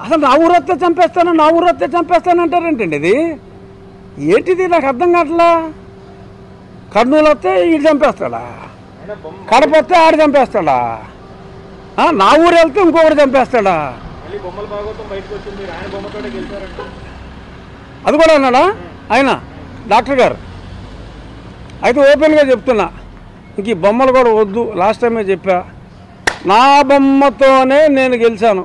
అసలు నా ఊరు వస్తే చంపేస్తాను నా ఊరు వస్తే చంపేస్తాను అంటారేంటండి ఇది ఏంటిది నాకు అర్థం కావట్లా కర్నూలు వస్తే ఈడు చంపేస్తాడా అయినా బొమ్మ కడప వస్తే ఆడు చంపేస్తాడా ఆ, నా ఊరు వెళ్తే ఇంకొకటి చంపేస్తాడా మళ్ళీ బొమ్మల భాగవతం బయటకు వచ్చింది మీరు ఆయన బొమ్మతోటే గెలిచారంటే అది కూడా అన్నాడా ఆయన డాక్టర్ గారు అయితే ఓపెన్గా చెప్తున్నా ఇంక ఈ బొమ్మలు కూడా వద్దు లాస్ట్ టైమే చెప్పా నా బొమ్మతోనే నేను గెలిచాను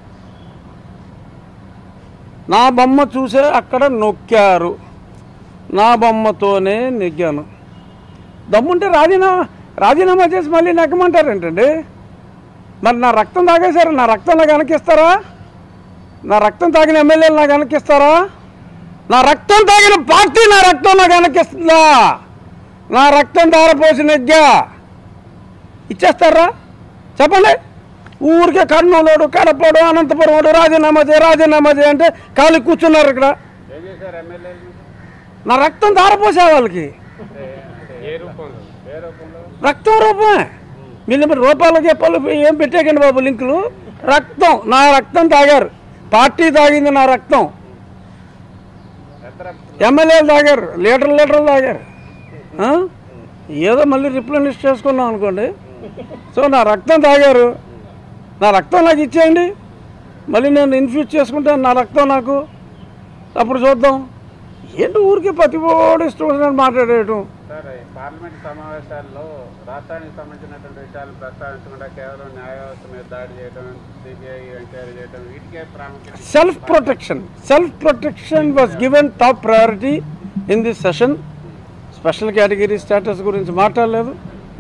నా బొమ్మ చూసే అక్కడ నొక్కారు నా బొమ్మతోనే నెగ్గాను దమ్ముంటే రాజీనామా రాజీనామా చేసి మళ్ళీ నెగ్గమంటారేంటండి మరి నా రక్తం తాగేశారు నా రక్తం నాకు వెనకిస్తారా నా రక్తం తాగిన ఎమ్మెల్యేలు నాకు వెనకిస్తారా నా రక్తం తాగిన పార్టీ నా రక్తం నాకు వెనకిస్తుందా నా రక్తం ధారపోసి నెగ్గా ఇచ్చేస్తారా చెప్పండి ఊరికే కర్నూలుడు కడపడు అనంతపురం వాడు రాజీనామా చేయి రాజీనామా చేయి అంటే ఖాళీ కూర్చున్నారు ఇక్కడ ఏం చేశారు ఎమ్మెల్యేలు నా రక్తం ధారపోసే వాళ్ళకి ఏ రూపంలో ఏ రూపంలో రక్తం రూపమే మీరు మరి రూపాయలు చెప్పాలి ఏం పెట్టేకండి బాబు లింకులు రక్తం నా రక్తం తాగారు పార్టీ తాగింది నా రక్తం ఎంత రక్తం ఎమ్మెల్యేలు తాగారు లీటర్ లీటర్లు తాగారు ఆ? ఏదో మళ్ళీ రిప్లెనిష్ చేసుకున్నాం అనుకోండి సో నా రక్తం తాగారు నా రక్తం నాకు ఇచ్చేయండి మళ్ళీ నేను ఇన్ఫ్యూజ్ చేసుకుంటాను నా రక్తం నాకు అప్పుడు చూద్దాం ఏంటి ఊరికే ప్రతి ఓడి స్టూడెంట్ మాట్లాడేయటం సార్ ఈ పార్లమెంట్ సమావేశాల్లో రాష్ట్రానికి సంబంధించినటువంటి విషయాలు ప్రస్తావించకుండా కేవలం న్యాయ వ్యవస్థ మీద దాడి చేయడం సిబిఐ ఎంక్వైరీ చేయడం వీటికే ప్రాముఖ్యత self protection self protection was given top priority in this session special category status గురించి మాట్లాడలేదు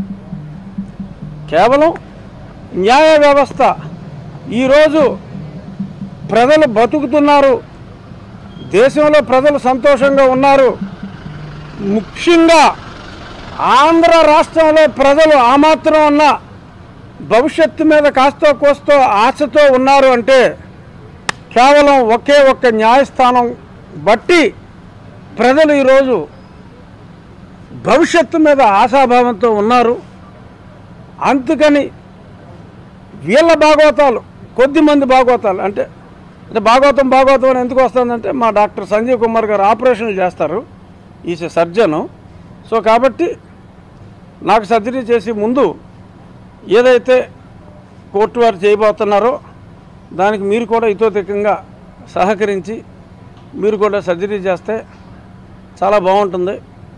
కేవలం న్యాయ వ్యవస్థ ఈరోజు ప్రజలు బతుకుతున్నారు దేశంలో ప్రజలు సంతోషంగా ఉన్నారు ముఖ్యంగా ఆంధ్ర రాష్ట్రంలో ప్రజలు ఆ మాత్రం ఉన్న భవిష్యత్తు మీద కాస్తో కోస్తో ఆశతో ఉన్నారు అంటే కేవలం ఒకే ఒక్క న్యాయస్థానం బట్టి ప్రజలు ఈరోజు భవిష్యత్తు మీద ఆశాభావంతో ఉన్నారు అందుకని వీళ్ళ భాగవతాలు కొద్దిమంది భాగవతాలు అంటే అంటే భాగవతం భాగవతం అని ఎందుకు వస్తుందంటే మా డాక్టర్ సంజీవ్ కుమార్ గారు ఆపరేషన్లు చేస్తారు ఈస్ సర్జను సో కాబట్టి నాకు సర్జరీ చేసి ముందు ఏదైతే కోర్టు వారు చేయబోతున్నారో దానికి మీరు కూడా ఇతోధికంగా సహకరించి మీరు కూడా సర్జరీ చేస్తే చాలా బాగుంటుంది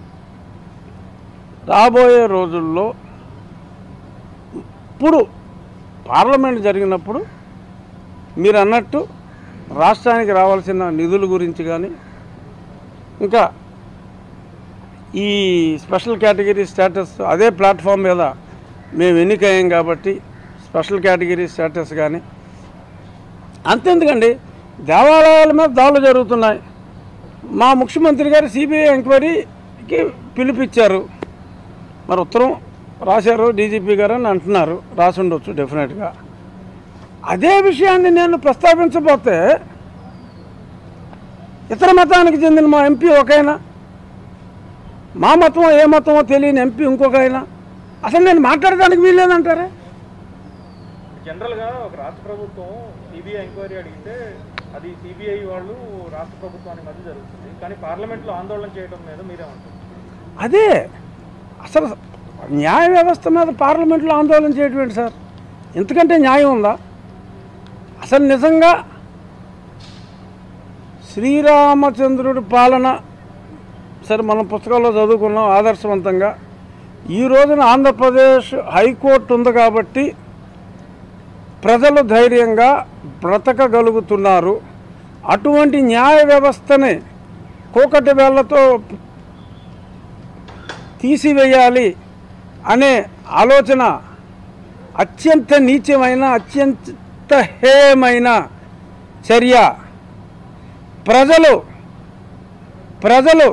రాబోయే రోజుల్లో ఇప్పుడు పార్లమెంట్ జరిగినప్పుడు మీరు అన్నట్టు రాష్ట్రానికి రావాల్సిన నిధుల గురించి కానీ ఇంకా ఈ స్పెషల్ కేటగిరీ స్టేటస్ అదే ప్లాట్ఫామ్ మీద మేము ఎన్నికయ్యాం కాబట్టి స్పెషల్ కేటగిరీ స్టేటస్ కానీ అంతెందుకండి దేవాలయాల మీద దాడులు జరుగుతున్నాయి మా ముఖ్యమంత్రి గారు సిబిఐ ఎంక్వైరీకి పిలిపించారు మరి ఉత్తరం రాశారు డీజీపీ గారు అని అంటున్నారు రాసి ఉండొచ్చు డెఫినెట్గా అదే విషయాన్ని నేను ప్రస్తావించబోతే ఇతర మతానికి చెందిన మా ఎంపీ ఒకైనా మా మతమో ఏ మతమో తెలియని ఎంపీ ఇంకొక ఆయన అసలు నేను మాట్లాడడానికి వీల్లేదంటారా జనరల్ గా ఒక రాష్ట్ర ప్రభుత్వం సిబిఐ ఎంక్వైరీ అడిగితే అది సిబిఐ వాళ్ళు రాష్ట్ర ప్రభుత్వానికి మధ్య జరుగుతుంది కానీ పార్లమెంట్ లో ఆందోళన చేయడం మీద మీరేమంటారు అదే అసలు న్యాయ వ్యవస్థ మీద పార్లమెంట్లో ఆందోళన చేయటువంటి సార్ ఎందుకంటే న్యాయం ఉందా అసలు నిజంగా శ్రీరామచంద్రుడి పాలన సరే మనం పుస్తకాల్లో చదువుకున్నాం ఆదర్శవంతంగా ఈ రోజున ఆంధ్రప్రదేశ్ హైకోర్టు ఉంది కాబట్టి ప్రజలు ధైర్యంగా బ్రతకగలుగుతున్నారు అటువంటి న్యాయ వ్యవస్థని కూకటి వేళ్లతో తీసివేయాలి అనే ఆలోచన అత్యంత నీచమైన అత్యంత హేయమైన చర్య ప్రజలు ప్రజలు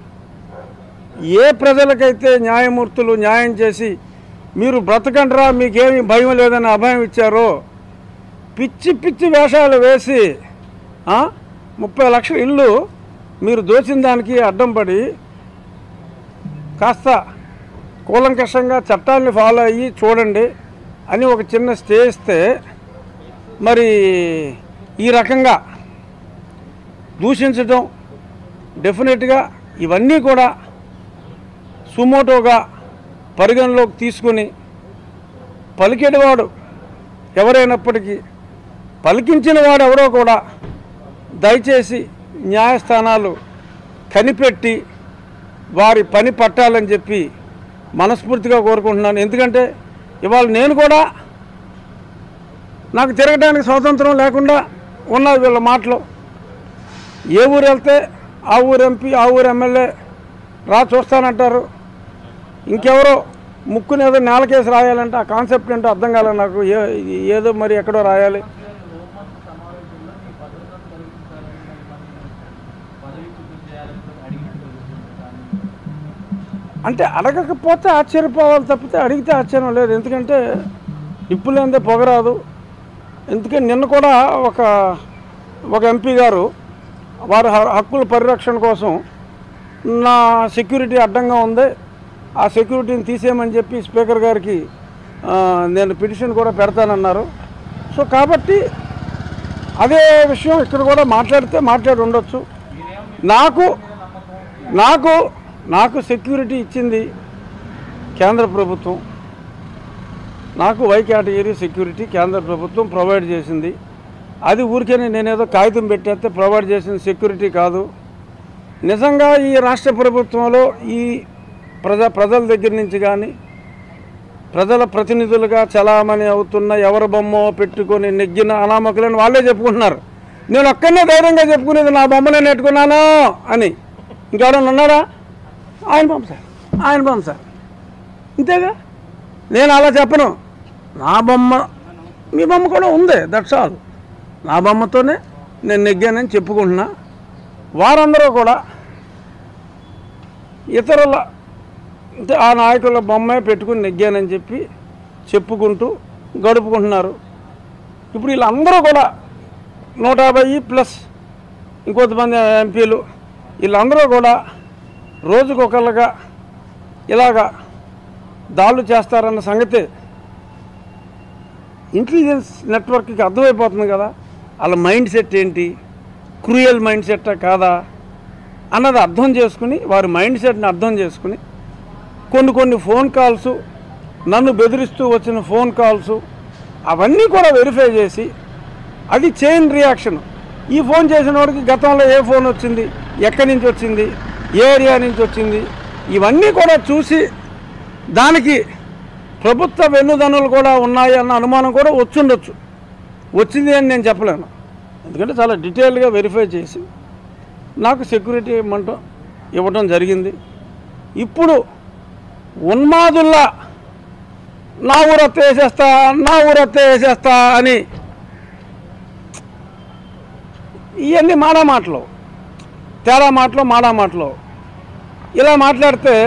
ఏ ప్రజలకైతే న్యాయమూర్తులు న్యాయం చేసి మీరు బ్రతకండ్రా మీకేమి భయం లేదని అభయం ఇచ్చారో పిచ్చి పిచ్చి వేషాలు వేసి ఆ, ముప్పై లక్షల ఇల్లు మీరు దోచిన దానికి అడ్డం పడి కాస్త కూలంకషంగా చట్టాన్ని ఫాలో అయ్యి చూడండి అని ఒక చిన్న స్టే ఇస్తే మరి ఈ రకంగా దూషించడం డెఫినెట్గా ఇవన్నీ కూడా సుమోటోగా పరిగణలోకి తీసుకుని పలికేటివాడు ఎవరైనప్పటికీ పలికించిన వాడు ఎవరో కూడా దయచేసి న్యాయస్థానాలు కనిపెట్టి వారి పని పట్టాలని చెప్పి మనస్ఫూర్తిగా కోరుకుంటున్నాను ఎందుకంటే ఇవాళ నేను కూడా నాకు తిరగడానికి స్వాతంత్రం లేకుండా ఉన్నది వీళ్ళ మాటలు ఏ ఊరు వెళ్తే ఆ ఊరు ఎంపీ ఆ ఊరు ఎమ్మెల్యే రా చూస్తానంటారు ఇంకెవరో ముక్కుని ఏదో నేలకేసి రాయాలంటే ఆ కాన్సెప్ట్ ఏంటో అర్థం కాలే నాకు ఏ ఏదో మరి ఎక్కడో రాయాలి హోంమంత్రి సమావేశంలో ఈ భద్రతను కల్పించాలని మరి పదవి చూపించేయాలని అడిగినట్టు కానీ అంటే అడగకపోతే ఆశ్చర్యపోవాలి తప్పితే అడిగితే ఆశ్చర్యం లేదు ఎందుకంటే నిప్పులేందే పొగరాదు ఎందుకంటే నిన్న కూడా ఒక ఒక ఎంపీ గారు వారి హ- హక్కుల పరిరక్షణ కోసం నా సెక్యూరిటీ అడ్డంగా ఉంది ఆ సెక్యూరిటీని తీసేయమని చెప్పి స్పీకర్ గారికి ఆ, నేను పిటిషన్ కూడా పెడతానన్నారు సో కాబట్టి అదే విషయం ఇక్కడ కూడా మాట్లాడితే మాట్లాడి ఉండొచ్చు నాకు నాకు నాకు సెక్యూరిటీ ఇచ్చింది కేంద్ర ప్రభుత్వం నాకు వై కేటగిరీ సెక్యూరిటీ కేంద్ర ప్రభుత్వం ప్రొవైడ్ చేసింది అది ఊరికేనే నేనేదో కాగితం పెట్టేస్తే ప్రొవైడ్ చేసిన సెక్యూరిటీ కాదు నిజంగా ఈ రాష్ట్ర ప్రభుత్వంలో ఈ ప్రజా ప్రజల దగ్గర నుంచి కానీ ప్రజల ప్రతినిధులుగా చలామణి అవుతున్న ఎవరి బొమ్మ పెట్టుకొని నెగ్గిన అనామకులని వాళ్ళే చెప్పుకుంటున్నారు నేను ఒక్కనే ధైర్యంగా చెప్పుకునేది నా బొమ్మనే నెట్టుకున్నాను అని ఇంకెవడన్నా ఉన్నారా ఆయన బొమ్మ సార్ ఆయన బొమ్మ సార్ ఇంతేగా నేను అలా చెప్పను నా బొమ్మ మీ బొమ్మ కూడా ఉంది దట్స్ ఆల్ నా బొమ్మతోనే నేను నెగ్గానని చెప్పుకుంటున్నా వారందరూ కూడా ఇతరుల అంటే ఆ నాయకుల బొమ్మే పెట్టుకుని నెగ్గానని చెప్పి చెప్పుకుంటూ గడుపుకుంటున్నారు ఇప్పుడు వీళ్ళందరూ కూడా నూట యాభై ప్లస్ ఇంకొంతమంది ఎంపీలు వీళ్ళందరూ కూడా రోజుకొకళ్ళగా ఇలాగా దాడులు చేస్తారన్న సంగతి ఇంటెలిజెన్స్ నెట్వర్క్కి అర్థమైపోతుంది కదా వాళ్ళ మైండ్ సెట్ ఏంటి క్రూయల్ మైండ్ సెట్ కాదా అన్నది అర్థం చేసుకుని వారి మైండ్ సెట్ని అర్థం చేసుకుని కొన్ని కొన్ని ఫోన్ కాల్స్ నన్ను బెదిరిస్తూ వచ్చిన ఫోన్ కాల్స్ అవన్నీ కూడా వెరిఫై చేసి అది చైన్ రియాక్షన్ ఈ ఫోన్ చేసిన వాడికి గతంలో ఏ ఫోన్ వచ్చింది ఎక్కడి నుంచి వచ్చింది ఏ ఏరియా నుంచి వచ్చింది ఇవన్నీ కూడా చూసి దానికి ప్రభుత్వ వెన్నుదన్నులు కూడా ఉన్నాయి అన్న అనుమానం కూడా వచ్చుండొచ్చు వచ్చింది అని నేను చెప్పలేను ఎందుకంటే చాలా డీటెయిల్గా వెరిఫై చేసి నాకు సెక్యూరిటీ ఇవ్వమంటం ఇవ్వడం జరిగింది ఇప్పుడు ఉన్మాదుల్లా నా ఊరత్త వేసేస్తా నా ఊరత్త వేసేస్తా అని ఇవన్నీ మాడా మాటలు తేడా మాటలు మాడా మాటలు ఇలా మాట్లాడితే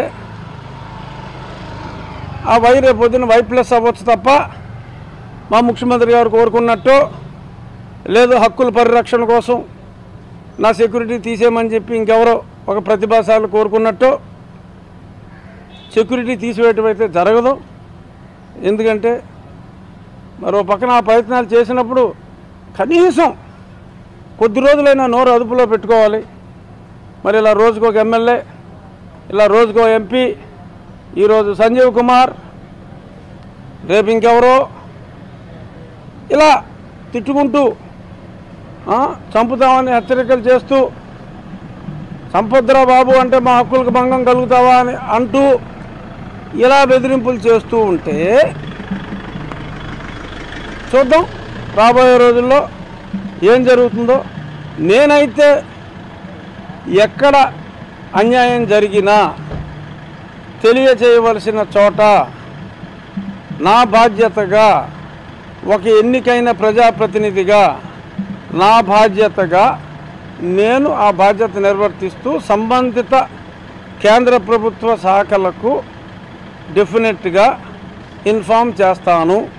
ఆ వై రేపు పొద్దున వై ప్లస్ అవ్వచ్చు తప్ప మా ముఖ్యమంత్రి గారు కోరుకున్నట్టు లేదు హక్కుల పరిరక్షణ కోసం నా సెక్యూరిటీ తీసేయమని చెప్పి ఇంకెవరో ఒక ప్రతిభాశాలు కోరుకున్నట్టు సెక్యూరిటీ తీసివేయటం అయితే జరగదు ఎందుకంటే మరో పక్కన ఆ ప్రయత్నాలు చేసినప్పుడు కనీసం కొద్ది రోజులైనా నోరు అదుపులో పెట్టుకోవాలి మరి ఇలా రోజుకు ఒక ఎమ్మెల్యే ఇలా రోజుకో ఎంపీ ఈరోజు సంజీవ్ కుమార్ రేపు ఇంకెవరో ఇలా తిట్టుకుంటూ ఆ, చంపుతామని హెచ్చరికలు చేస్తూ సంపద్రా బాబు అంటే మా హక్కులకు భంగం కలుగుతావా అని అంటూ ఇలా బెదిరింపులు చేస్తూ ఉంటే చూద్దాం రాబోయే రోజుల్లో ఏం జరుగుతుందో నేనైతే ఎక్కడ అన్యాయం జరిగినా తెలియచేయవలసిన చోట నా బాధ్యతగా ఒక ఎన్నికైన ప్రజాప్రతినిధిగా నా బాధ్యతగా నేను ఆ బాధ్యత నిర్వర్తిస్తూ సంబంధిత కేంద్ర ప్రభుత్వ శాఖలకు డెఫినెట్గా ఇన్ఫామ్ చేస్తాను